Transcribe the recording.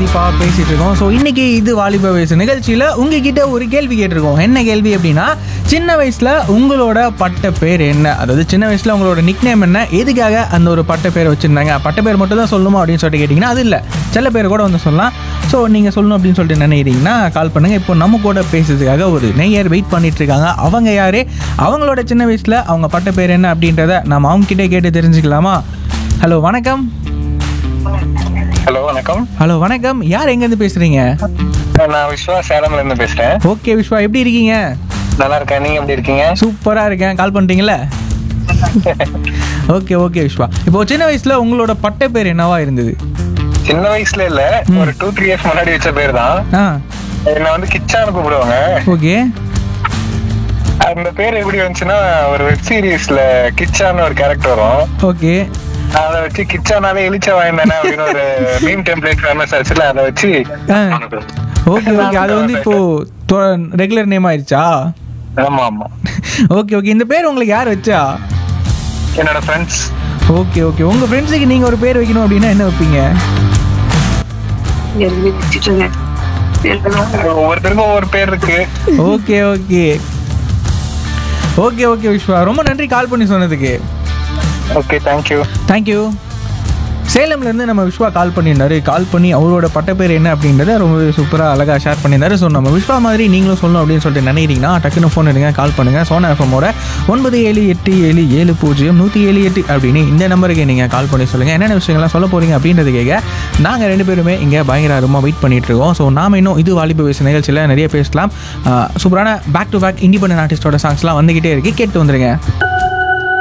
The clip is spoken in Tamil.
தீபா பேசிட்டு இருக்கோம் ஸோ இன்னைக்கு இது வாலிப வயசு நிகழ்ச்சியில் உங்ககிட்ட ஒரு கேள்வி கேட்டிருக்கோம் என்ன கேள்வி அப்படின்னா சின்ன வயசுல உங்களோட பட்ட பேர் என்ன அதாவது சின்ன வயசுல உங்களோட நிக் நேம் என்ன எதுக்காக அந்த ஒரு பட்ட பேர் வச்சிருந்தாங்க பட்ட பேர் மட்டும் தான் சொல்லணுமா அப்படின்னு சொல்லிட்டு கேட்டிங்கன்னா அது இல்லை சில பேர் கூட வந்து சொல்லலாம் ஸோ நீங்கள் சொல்லணும் அப்படின்னு சொல்லிட்டு நினைக்கிறீங்கன்னா கால் பண்ணுங்க இப்போ நம்ம கூட பேசுறதுக்காக ஒரு நெய்யர் வெயிட் பண்ணிட்டு இருக்காங்க அவங்க யாரு அவங்களோட சின்ன வயசுல அவங்க பட்ட பேர் என்ன அப்படின்றத நம்ம அவங்க கிட்டே கேட்டு தெரிஞ்சுக்கலாமா ஹலோ வணக்கம் ஹலோ வணக்கம் ஹலோ வணக்கம் யார் எங்கேருந்து பேசுறீங்க நான் விஸ்வா சேலம்ல இருந்து பேசுறேன் ஓகே விஸ்வா எப்படி இருக்கீங்க நல்லா இருக்கேன் நீங்க எப்படி இருக்கீங்க சூப்பரா இருக்கேன் கால் பண்ணிட்டீங்களா ஓகே ஓகே விஸ்வா இப்போ சின்ன வயசுல உங்களோட பட்ட பேர் என்னவா இருந்தது சின்ன வயசுல இல்ல ஒரு டூ த்ரீ இயர்ஸ் முன்னாடி வச்ச பேர் தான் ஆ என்ன வந்து கிச்சான்னு கூப்பிடுவாங்க ஓகே அந்த பேர் எப்படி வந்துச்சுன்னா ஒரு வெப் சீரிஸ்ல கிச்சான்னு ஒரு கேரக்டர் வரும் ஓகே அதை வச்சு கிச்சானாலே எலிச்ச வாய்ந்தானே அப்படின்னு ஒரு மீம் டெம்ப்ளேட் ஃபேமஸ் ஆச்சுல அதை வச்சு ஆ ஓகே ஓகே அது வந்து இப்போ ரெகுலர் நேம் ஆயிடுச்சா ஆமா ஆமா ஓகே ஓகே இந்த பேர் உங்களுக்கு யார் வச்சா என்னோட ஃப்ரெண்ட்ஸ் ஓகே ஓகே உங்க ஃப்ரெண்ட்ஸுக்கு நீங்க ஒரு பேர் வைக்கணும் அப்படின்னா என்ன வைப்பீங்க எதுவுமே வச்சுட்டுங்க ஒவ்வொருத்தருக்கும் ஒவ்வொரு பேர் இருக்கு okay okay okay okay Vishwa ரொம்ப நன்றி கால் பண்ணி சொன்னதுக்கு ஓகே தேங்க்யூ தேங்க்யூ சேலம்லேருந்து நம்ம விஸ்வா கால் பண்ணியிருந்தாரு கால் பண்ணி அவரோட பட்டப்பேர் என்ன அப்படின்றத ரொம்ப சூப்பராக அழகாக ஷேர் பண்ணியிருந்தாரு ஸோ நம்ம விஸ்வா மாதிரி நீங்களும் சொல்லணும் அப்படின்னு சொல்லிட்டு நினைக்கிறீங்கன்னா டக்குன்னு ஃபோன் எடுங்க கால் பண்ணுங்கள் சோனா எஃப்எம்மோட ஒன்பது ஏழு எட்டு ஏழு ஏழு பூஜ்ஜியம் நூற்றி ஏழு எட்டு அப்படின்னு இந்த நம்பருக்கு நீங்கள் கால் பண்ணி சொல்லுங்கள் என்னென்ன விஷயங்கள்லாம் சொல்ல போகிறீங்க அப்படின்றது கேட்க நாங்கள் ரெண்டு பேருமே இங்கே பயங்கர அருமாக வெயிட் பண்ணிட்டு இருக்கோம் ஸோ நாம இன்னும் இது வாலிப வயசு நிகழ்ச்சியில் நிறைய பேசலாம் ஆஹ் சூப்பரான பேக் டு பேக் இண்டிபெண்டன்ட் ஆர்டிஸ்டோட சாங்ஸ்லாம் வந்துக்கிட்டே இருக்கு கேட்டு வந்துருங்க